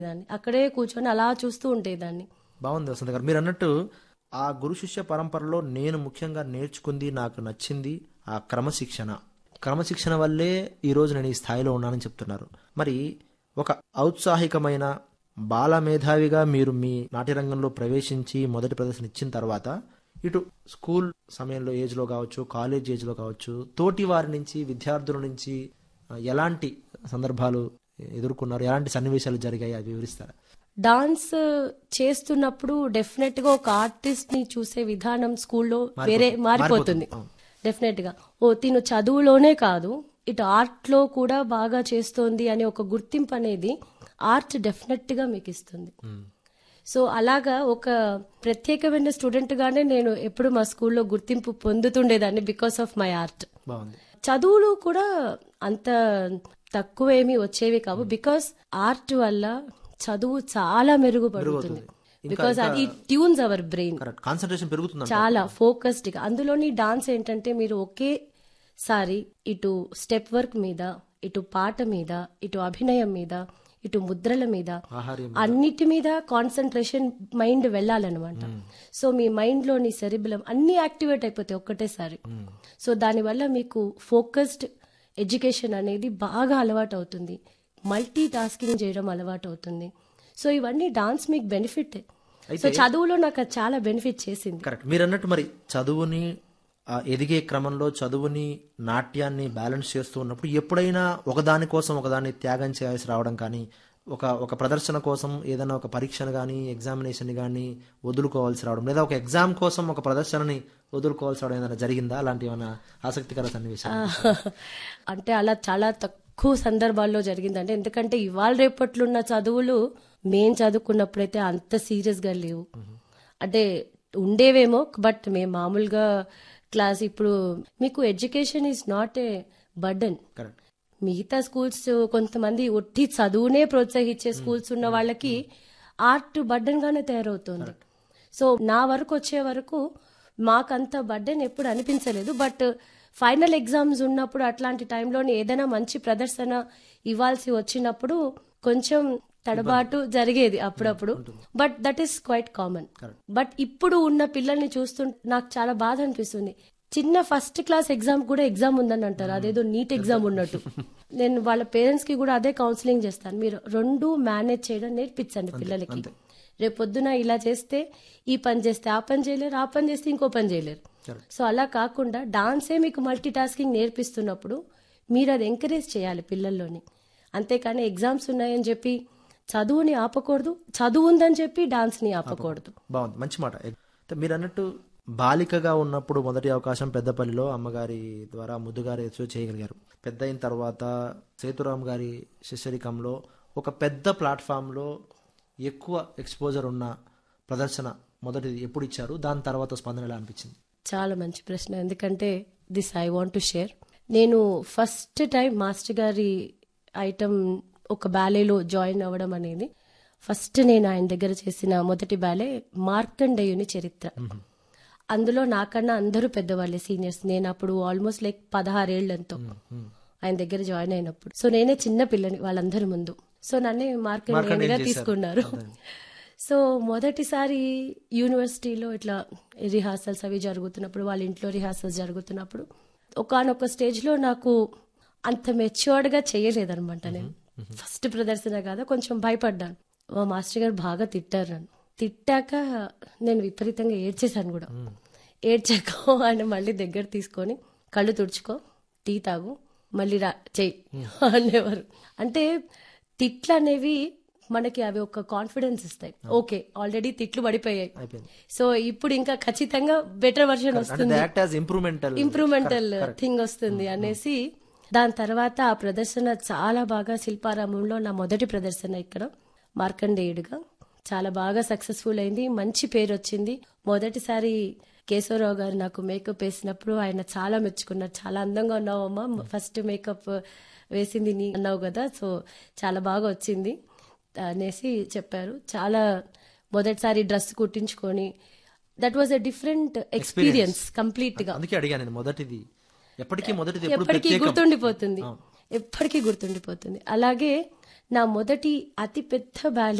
దాన్ని అక్కడే కూర్చొని అలా చూస్తూ ఉండేదాన్ని బాగుంది వసంత గారు మీరు అన్నట్టు ఆ గురు శిష్య పరంపరలో నేను ముఖ్యంగా నేర్చుకుంది నాకు నచ్చింది ఆ క్రమశిక్షణ క్రమశిక్షణ వల్లే ఈ రోజు నేను ఈ స్థాయిలో ఉన్నానని చెప్తున్నారు మరి ఒక ఔత్సాహికమైన బాల మేధావిగా మీరు మీ నాట్య రంగంలో ప్రవేశించి మొదటి ప్రదర్శన ఇచ్చిన తర్వాత ఇటు స్కూల్ సమయంలో ఏజ్లో కావచ్చు కాలేజ్ ఏజ్లో కావచ్చు తోటి వారి నుంచి విద్యార్థుల నుంచి ఆ, ఎలాంటి సందర్భాలు ఎదుర్కొన్నారు ఎలాంటి సన్నివేశాలు జరిగాయి అవి వివరిస్తారా డాన్స్ చేస్తున్నప్పుడు డెఫినెట్ గా ఒక ఆర్టిస్ట్ ని చూసే విధానం స్కూల్లో వేరే మారిపోతుంది డెఫినెట్ గా ఓ తిను చదువులోనే కాదు ఇటు ఆర్ట్ లో కూడా బాగా చేస్తోంది అనే ఒక గుర్తింపు అనేది ఆర్ట్ డెఫినెట్ గా మీకు ఇస్తుంది సో అలాగా ఒక ప్రత్యేకమైన స్టూడెంట్ గానే నేను ఎప్పుడు మా స్కూల్లో గుర్తింపు పొందుతుండేదాన్ని బికాస్ ఆఫ్ మై ఆర్ట్ బాగుంది చదువులు కూడా అంత తక్కువేమీ వచ్చేవి కావు బికాస్ ఆర్ట్ వల్ల చదువు చాలా మెరుగుపడుతుంది బికాస్ అది tunes our brain correct concentration పెరుగుతుంది చాలా ఫోకస్డ్ గా అందులోని డాన్స్ ఏంటంటే మీరు ఒకేసారి ఇటు స్టెప్ వర్క్ మీద ఇటు పాట మీద ఇటు అభినయం మీద ఇటు ముద్రల మీద ఆహార్యం అన్నిటి మీద కాన్సన్ట్రేషన్ మైండ్ వెళ్ళాలన్నమాట సో మీ మైండ్ లోని సెరిబిలం అన్ని యాక్టివేట్ అయిపోతాయి ఒక్కటేసారి సో దానివల్ల మీకు ఫోకస్డ్ ఎడ్యుకేషన్ అనేది బాగా అలవాటు అవుతుంది మల్టీ టాస్కింగ్ చేయడం అలవాటు అవుతుంది సో ఇవన్నీ డాన్స్ మీకు బెనిఫిట్ సో చదువులో నాకు అది చాలా బెనిఫిట్ చేసింది కరెక్ట్ మీరు అన్నట్టు మరి చదువుని ఆ, ఎదిగే క్రమంలో చదువుని నాట్యాన్ని బ్యాలెన్స్ చేస్తూ ఉన్నప్పుడు ఎప్పుడైనా ఒకదాని కోసం ఒకదాన్ని త్యాగం చేయాల్సి రావడం కానీ ఒక ఒక ప్రదర్శన కోసం ఏదైనా ఒక పరీక్షను కానీ ఎగ్జామినేషన్ కానీ వదులుకోవాల్సి రావడం లేదా ఒక ఎగ్జామ్ కోసం ఒక ప్రదర్శనని వదులుకోవాల్సి రావడం ఏదైనా జరిగిందా అలాంటి ఏమైనా ఆసక్తికర సన్నివేశం అంటే అలా చాలా తక్కువ సందర్భాల్లో జరిగిందంటే ఎందుకంటే ఇవాళ రేపట్లున్న చదువులు మేం చదువుకున్నప్పుడైతే అంత సీరియస్ గా లేవు అంటే ఉండేవేమో బట్ మేము మామూలుగా క్లాస్ ఇప్పుడు మీకు education is not a burden correct మిగతా స్కూల్స్ కొంతమంది ఒట్టి చదువునే ప్రోత్సహించే స్కూల్స్ ఉన్న వాళ్ళకి ఆర్ట్ బర్డన్ గానే తయారవుతుంది సో నా వరకు వచ్చే వరకు మాకంత బర్డన్ ఎప్పుడు అనిపించలేదు బట్ ఫైనల్ ఎగ్జామ్స్ ఉన్నప్పుడు అట్లాంటి టైంలోని ఏదైనా మంచి ప్రదర్శన ఇవ్వాల్సి వచ్చినప్పుడు కొంచెం తడబాటు జరిగేది అప్పుడప్పుడు but that is quite common but ఇప్పుడు ఉన్న పిల్లల్ని చూస్తుంటే నాకు చాలా బాధ అనిపిస్తుంది చిన్న ఫస్ట్ క్లాస్ ఎగ్జామ్ కూడా ఎగ్జామ్ ఉందని అంటారు అదేదో నీట్ ఎగ్జామ్ ఉన్నట్టు నేను వాళ్ళ పేరెంట్స్ కి కూడా అదే కౌన్సిలింగ్ చేస్తాను మీరు రెండు మేనేజ్ చేయడం నేర్పించండి పిల్లలకి రేపు పొద్దున ఇలా చేస్తే ఈ పని చేస్తే ఆ పని చేయలేరు ఆ పని చేస్తే ఇంకో పని చేయలేరు సో అలా కాకుండా డాన్సే మీకు మల్టీ టాస్కింగ్ నేర్పిస్తున్నప్పుడు మీరు అది ఎంకరేజ్ చేయాలి పిల్లల్లోని అంతేకాని ఎగ్జామ్స్ ఉన్నాయని చెప్పి చదువుని ఆపకూడదు చదువు ఉందని చెప్పి డాన్స్ ని ఆపకూడదు బాగుంది మంచి మాట అయితే మీరు అన్నట్టు బాలికగా ఉన్నప్పుడు మొదటి అవకాశం పెద్దపల్లిలో అమ్మగారి ద్వారా ముద్దుగారి ఎత్తు చేయగలిగారు పెద్ద అయిన తర్వాత సేతురాం గారి శిష్యరికంలో ఒక పెద్ద ప్లాట్ఫామ్లో ఎక్కువ ఎక్స్పోజర్ ఉన్న ప్రదర్శన మొదటిది ఎప్పుడు ఇచ్చారు దాని తర్వాత స్పందన ఎలా అనిపించింది చాలా మంచి ప్రశ్న ఎందుకంటే this I want to share నేను ఫస్ట్ టైం మాస్టర్ గారి ఐటమ్ ఒక బ్యాలేలో జాయిన్ అవ్వడం అనేది ఫస్ట్ నేను ఆయన దగ్గర చేసిన మొదటి బ్యాలే మార్కండేయుని చరిత్ర అందులో నాకన్నా అందరూ పెద్దవాళ్ళే సీనియర్స్ నేను అప్పుడు ఆల్మోస్ట్ లైక్ పదహారేళ్లంతో ఆయన దగ్గర జాయిన్ అయినప్పుడు సో నేనే చిన్న పిల్లని వాళ్ళందరి ముందు సో నన్నే మార్కండేయునిగా తీసుకున్నారు సో మొదటిసారి యూనివర్సిటీలో ఇట్లా రిహార్సల్స్ అవి జరుగుతున్నప్పుడు వాళ్ళ ఇంట్లో రిహార్సల్స్ జరుగుతున్నప్పుడు ఒకనొక స్టేజ్ లో నాకు అంత మెచ్యూర్డ్ గా చేయలేదన్నమాట నేను ఫస్ట్ ప్రదర్శన కాదా కొంచెం భయపడ్డాను మా మాస్టర్ గారు బాగా తిట్టారు నన్ను తిట్టాక నేను విపరీతంగా ఏడ్చేశాను కూడా ఏడ్చాక ఆయన మళ్ళీ దగ్గర తీసుకొని కళ్ళు తుడుచుకో టీ తాగు మళ్ళీ రా చెయ్యి అనేవారు అంటే తిట్లు అనేవి మనకి అవి ఒక కాన్ఫిడెన్స్ ఇస్తాయి ఓకే ఆల్రెడీ తిట్లు పడిపోయాయి అయిపోయింది సో ఇప్పుడు ఇంకా ఖచ్చితంగా బెటర్ వర్షన్ అంటే వస్తుంది act as improvemental improvemental thing వస్తుంది అనేసి దాని తర్వాత ఆ ప్రదర్శన చాలా బాగా శిల్పారామంలో నా మొదటి ప్రదర్శన ఇక్కడ మార్కండేయుడుగా చాలా బాగా సక్సెస్ఫుల్ అయింది మంచి పేరు వచ్చింది మొదటిసారి కేశవరావు గారు నాకు మేకప్ వేసినప్పుడు ఆయన చాలా మెచ్చుకున్నారు చాలా అందంగా ఉన్నావు అమ్మా ఫస్ట్ మేకప్ వేసింది నీ అన్నావు కదా సో చాలా బాగా వచ్చింది అనేసి చెప్పారు చాలా మొదటిసారి డ్రెస్ కుట్టించుకొని that was a different experience complete గా అందుకే అడిగాను నేను మొదటిది ఎప్పటికీ మొదటిది ఎప్పుడు ఎప్పటికీ ప్రత్యేకం గుర్తుండిపోతుంది ఎప్పటికీ గుర్తుండిపోతుంది అలాగే నా మొదటి అతి పెద్ద బ్యాలే